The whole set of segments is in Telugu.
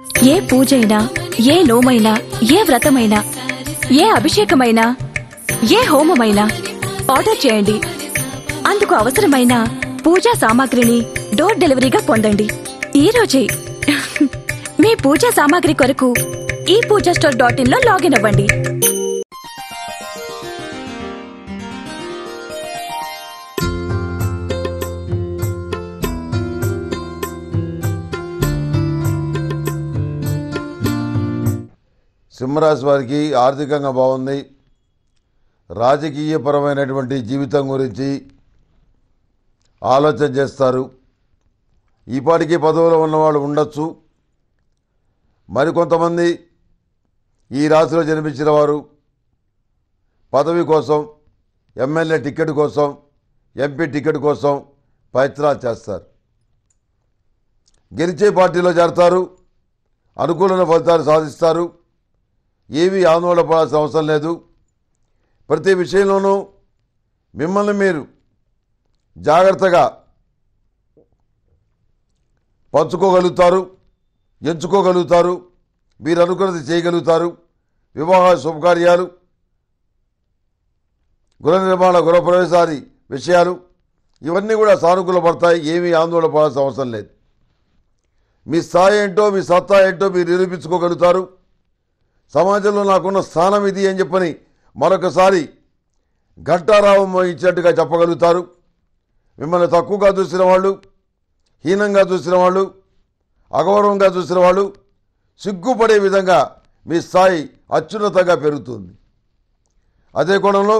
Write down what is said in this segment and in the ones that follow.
ఏ పూజైనా ఏ నోమైనా ఏ వ్రతమైనా ఏ అభిషేకమైనా ఏ హోమమైనా ఆర్డర్ చేయండి అందుకు అవసరమైన పూజా సామాగ్రిని డోర్ డెలివరీగా పొందండి ఈ రోజే మీ పూజా సామాగ్రి కొరకు ఈ పూజా స్టోర్ డాట్ ఇన్ లో లాగిన్ అవ్వండి సింహరాశి వారికి ఆర్థికంగా బాగుంది రాజకీయపరమైనటువంటి జీవితం గురించి ఆలోచన చేస్తారు ఈపాటికి పదవిలో ఉన్నవాళ్ళు ఉండొచ్చు మరికొంతమంది ఈ రాశిలో జన్మించిన వారు పదవి కోసం ఎమ్మెల్యే టికెట్ కోసం ఎంపీ టికెట్ కోసం ప్రయత్నాలు చేస్తారు గెలిచే పార్టీలో చేరతారు అనుకూలమైన ఫలితాలు సాధిస్తారు ఏమీ ఆందోళన పడాల్సిన అవసరం లేదు ప్రతి విషయంలోనూ మిమ్మల్ని మీరు జాగ్రత్తగా పంచుకోగలుగుతారు ఎంచుకోగలుగుతారు మీరు అనుకున్నది చేయగలుగుతారు వివాహ శుభకార్యాలు గృహ నిర్మాణ గృహప్రవేశాది విషయాలు ఇవన్నీ కూడా సానుకూల పడతాయి ఏమీ ఆందోళన పడాల్సిన అవసరం లేదు మీ స్థాయి ఏంటో మీ సత్తా ఏంటో మీరు నిరూపించుకోగలుగుతారు సమాజంలో నాకున్న స్థానం ఇది అని చెప్పని మరొకసారి ఘంటారావం మోగించినట్టుగా చెప్పగలుగుతారు మిమ్మల్ని తక్కువగా చూసిన వాళ్ళు హీనంగా చూసిన వాళ్ళు అగౌరవంగా చూసిన వాళ్ళు సిగ్గుపడే విధంగా మీ స్థాయి అత్యున్నతంగా పెరుగుతుంది అదే కోణంలో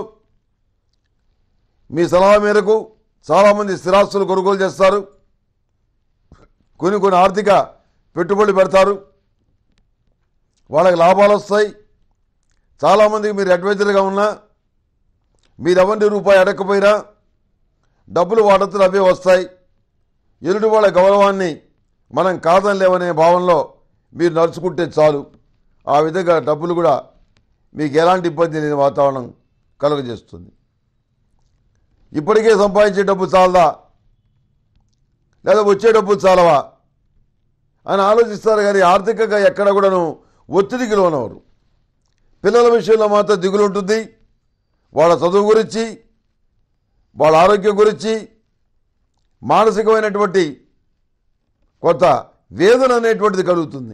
మీ సలహా మేరకు చాలామంది స్థిరాస్తులు కొనుగోలు చేస్తారు కొన్ని కొన్ని ఆర్థిక పెట్టుబడులు పెడతారు వాళ్ళకి లాభాలు వస్తాయి చాలామందికి మీరు అడ్వైజర్గా ఉన్నా మీరు ఎవరిని రూపాయి అడగకపోయినా డబ్బులు వాటంతలు అవే వస్తాయి ఎదుటి వాళ్ళ గౌరవాన్ని మనం కాదనిలేమనే భావనలో మీరు నడుచుకుంటే చాలు ఆ విధంగా డబ్బులు కూడా మీకు ఎలాంటి ఇబ్బంది లేని వాతావరణం కలుగజేస్తుంది ఇప్పటికే సంపాదించే డబ్బు చాలదా లేదా వచ్చే డబ్బు చాలవా అని ఆలోచిస్తారు కానీ ఆర్థికంగా ఎక్కడ కూడాను ఒత్తిడికి లోనవరు పిల్లల విషయంలో మాత్రం దిగులు ఉంటుంది వాళ్ళ చదువు గురించి వాళ్ళ ఆరోగ్యం గురించి మానసికమైనటువంటి కొంత వేదన అనేటువంటిది కలుగుతుంది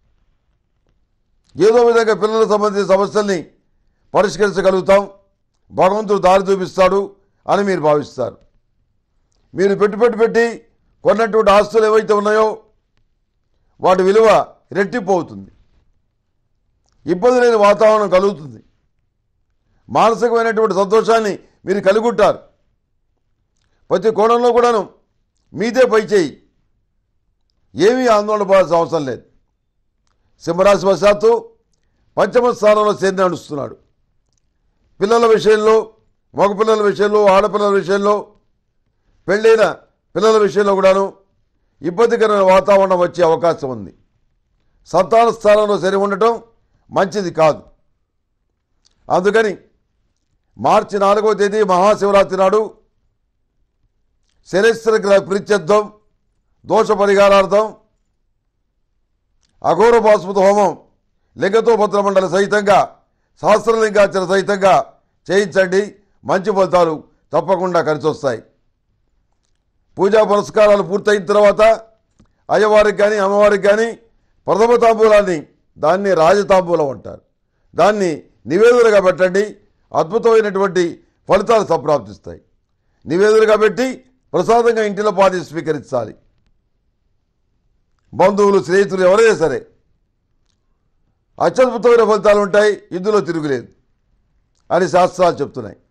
ఏదో విధంగా పిల్లలకు సంబంధించిన సమస్యల్ని పరిష్కరించగలుగుతాం భగవంతుడు దారి చూపిస్తాడు అని మీరు భావిస్తారు మీరు పెట్టి పెట్టి పెట్టి కొన్నటువంటి ఆస్తులు ఏవైతే ఉన్నాయో వాటి విలువ రెట్టింపు అవుతుంది ఇబ్బంది లేని వాతావరణం కలుగుతుంది మానసికమైనటువంటి సంతోషాన్ని మీరు కలిగి ఉంటారు ప్రతి కోణంలో కూడాను మీదే పై చేయి ఏమీ ఆందోళన పడాల్సిన అవసరం లేదు సింహరాశి వశాత్తు పంచమ స్థానంలో చేరి నడుస్తున్నాడు పిల్లల విషయంలో మగపిల్లల విషయంలో ఆడపిల్లల విషయంలో పెళ్ళైన పిల్లల విషయంలో కూడాను ఇబ్బందికరమైన వాతావరణం వచ్చే అవకాశం ఉంది సంతాన స్థానంలో సరి ఉండటం మంచిది కాదు అందుకని మార్చి నాలుగవ తేదీ మహాశివరాత్రి నాడు శనేశ్వర గ్రహ ప్రీత్యర్థం దోష పరిహారార్థం అఘోర బాస్మత హోమం లింగతో మండలి సహితంగా సహస్రలింగాచర సహితంగా చేయించండి మంచి ఫలితాలు తప్పకుండా కలిసి వస్తాయి పూజా పురస్కారాలు పూర్తయిన తర్వాత అయ్యవారికి కానీ అమ్మవారికి కానీ ప్రథమ తాంబూలాన్ని దాన్ని రాజతాంబూలం అంటారు దాన్ని నివేదనగా పెట్టండి అద్భుతమైనటువంటి ఫలితాలు సంప్రాప్తిస్తాయి నివేదనగా పెట్టి ప్రసాదంగా ఇంటిలో పాతి స్వీకరించాలి బంధువులు స్నేహితులు ఎవరైనా సరే అత్యద్భుతమైన ఫలితాలు ఉంటాయి ఇందులో తిరుగులేదు అని శాస్త్రాలు చెప్తున్నాయి